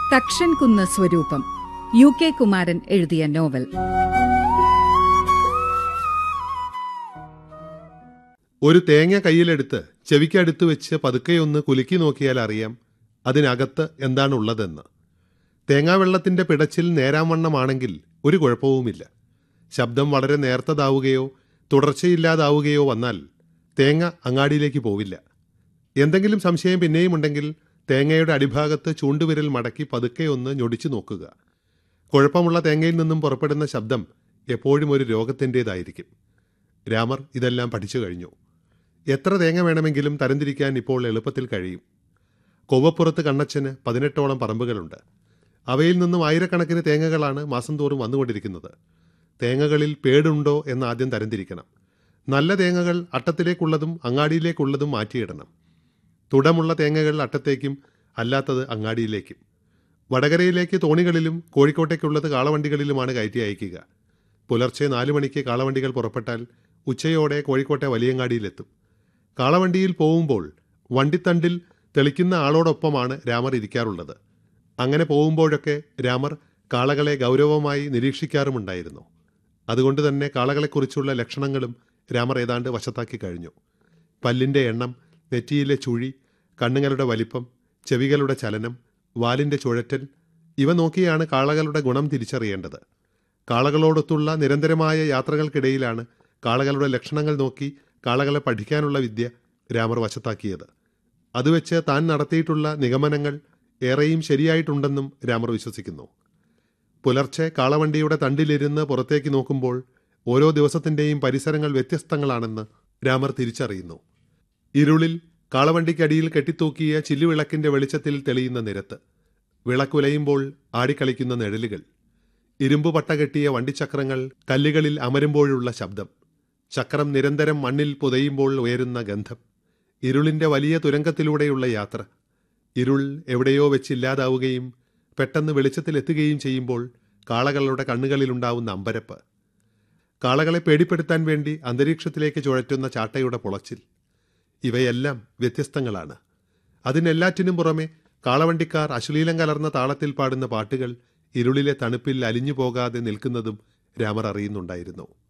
തക്ഷൻ കുന്ന് സ്വരൂപം U K Kumaran എഴുതിയ നോവൽ ഒരു തേങ്ങ കയ്യിലെടുത്ത് ചെവിക്കടുത്ത് വെച്ച് പതുക്കെയൊന്ന് കുലുക്കി നോക്കിയാൽ അറിയാം അതിനകത്ത് എന്താണുള്ളതെന്ന് തേങ്ങാവെള്ളത്തിന്റെ പിടച്ചിൽ നേരാംവണ്ണമാണെങ്കിൽ ഒരു കുഴപ്പവുമില്ല ശബ്ദം വളരെ നേർത്തതാവുകയോ തുടർച്ചയില്ലാതാവുകയോ വന്നാൽ തേങ്ങ അങ്ങാടിയിലേക്ക് പോവില്ല എന്തെങ്കിലും സംശയം പിന്നെയും ഉണ്ടെങ്കിൽ തേങ്ങയുടെ അടിഭാഗത്ത് ചൂണ്ടുവിരൽ മടക്കി പതുക്കെ ഒന്ന് ഞൊടിച്ചു നോക്കുക കുഴപ്പമുള്ള തേങ്ങയിൽ നിന്നും പുറപ്പെടുന്ന ശബ്ദം എപ്പോഴും ഒരു രോഗത്തിൻ്റേതായിരിക്കും രാമർ ഇതെല്ലാം പഠിച്ചു കഴിഞ്ഞു എത്ര തേങ്ങ വേണമെങ്കിലും തരംതിരിക്കാൻ ഇപ്പോൾ എളുപ്പത്തിൽ കഴിയും കൊവ്വപ്പുറത്ത് കണ്ണച്ചന് പതിനെട്ടോളം പറമ്പുകളുണ്ട് അവയിൽ നിന്നും ആയിരക്കണക്കിന് തേങ്ങകളാണ് മാസം തോറും വന്നുകൊണ്ടിരിക്കുന്നത് തേങ്ങകളിൽ പേടുണ്ടോ എന്ന് ആദ്യം തരംതിരിക്കണം നല്ല തേങ്ങകൾ അട്ടത്തിലേക്കുള്ളതും അങ്ങാടിയിലേക്കുള്ളതും മാറ്റിയിടണം തുടമുള്ള തേങ്ങകൾ അട്ടത്തേക്കും അല്ലാത്തത് അങ്ങാടിയിലേക്കും വടകരയിലേക്ക് തോണികളിലും കോഴിക്കോട്ടേക്കുള്ളത് കാളവണ്ടികളിലുമാണ് കയറ്റി അയക്കുക പുലർച്ചെ നാലു മണിക്ക് കാളവണ്ടികൾ പുറപ്പെട്ടാൽ ഉച്ചയോടെ കോഴിക്കോട്ടെ വലിയങ്ങാടിയിലെത്തും കാളവണ്ടിയിൽ പോകുമ്പോൾ വണ്ടിത്തണ്ടിൽ തെളിക്കുന്ന ആളോടൊപ്പമാണ് രാമർ ഇരിക്കാറുള്ളത് അങ്ങനെ പോകുമ്പോഴൊക്കെ രാമർ കാളകളെ ഗൗരവമായി നിരീക്ഷിക്കാറുമുണ്ടായിരുന്നു അതുകൊണ്ട് തന്നെ കാളകളെക്കുറിച്ചുള്ള ലക്ഷണങ്ങളും രാമർ ഏതാണ്ട് വശത്താക്കി കഴിഞ്ഞു പല്ലിൻ്റെ എണ്ണം നെറ്റിയിലെ ചുഴി കണ്ണുകളുടെ വലിപ്പം ചെവികളുടെ ചലനം വാലിൻ്റെ ചുഴറ്റൽ ഇവ നോക്കിയാണ് കാളകളുടെ ഗുണം തിരിച്ചറിയേണ്ടത് കാളകളോടൊത്തുള്ള നിരന്തരമായ യാത്രകൾക്കിടയിലാണ് കാളകളുടെ ലക്ഷണങ്ങൾ നോക്കി കാളകളെ പഠിക്കാനുള്ള വിദ്യ രാമർ വശത്താക്കിയത് അതുവെച്ച് താൻ നടത്തിയിട്ടുള്ള നിഗമനങ്ങൾ ഏറെയും ശരിയായിട്ടുണ്ടെന്നും രാമർ വിശ്വസിക്കുന്നു പുലർച്ചെ കാളവണ്ടിയുടെ തണ്ടിലിരുന്ന് പുറത്തേക്ക് നോക്കുമ്പോൾ ഓരോ ദിവസത്തിൻ്റെയും പരിസരങ്ങൾ വ്യത്യസ്തങ്ങളാണെന്ന് രാമർ തിരിച്ചറിയുന്നു ഇരുളിൽ കാളവണ്ടിക്കടിയിൽ കെട്ടിത്തൂക്കിയ ചില്ലുവിളക്കിന്റെ വെളിച്ചത്തിൽ തെളിയുന്ന നിരത്ത് വിളക്കുലയുമ്പോൾ ആടിക്കളിക്കുന്ന നിഴലുകൾ ഇരുമ്പു പട്ട കെട്ടിയ വണ്ടിച്ചക്രങ്ങൾ കല്ലുകളിൽ അമരുമ്പോഴുള്ള ശബ്ദം ചക്രം നിരന്തരം മണ്ണിൽ പുതയുമ്പോൾ ഉയരുന്ന ഗന്ധം ഇരുളിന്റെ വലിയ തുരങ്കത്തിലൂടെയുള്ള യാത്ര ഇരുൾ എവിടെയോ വെച്ചില്ലാതാവുകയും പെട്ടെന്ന് വെളിച്ചത്തിലെത്തുകയും ചെയ്യുമ്പോൾ കാളകളുടെ കണ്ണുകളിലുണ്ടാവുന്ന അമ്പരപ്പ് കാളകളെ പേടിപ്പെടുത്താൻ വേണ്ടി അന്തരീക്ഷത്തിലേക്ക് ചുഴറ്റുന്ന ചാട്ടയുടെ പുളച്ചിൽ ഇവയെല്ലാം വ്യത്യസ്തങ്ങളാണ് അതിനെല്ലാറ്റിനും പുറമെ കാളവണ്ടിക്കാർ അശ്ലീലം കലർന്ന താളത്തിൽ പാടുന്ന പാട്ടുകൾ ഇരുളിലെ തണുപ്പിൽ അലിഞ്ഞു പോകാതെ നിൽക്കുന്നതും രാമർ അറിയുന്നുണ്ടായിരുന്നു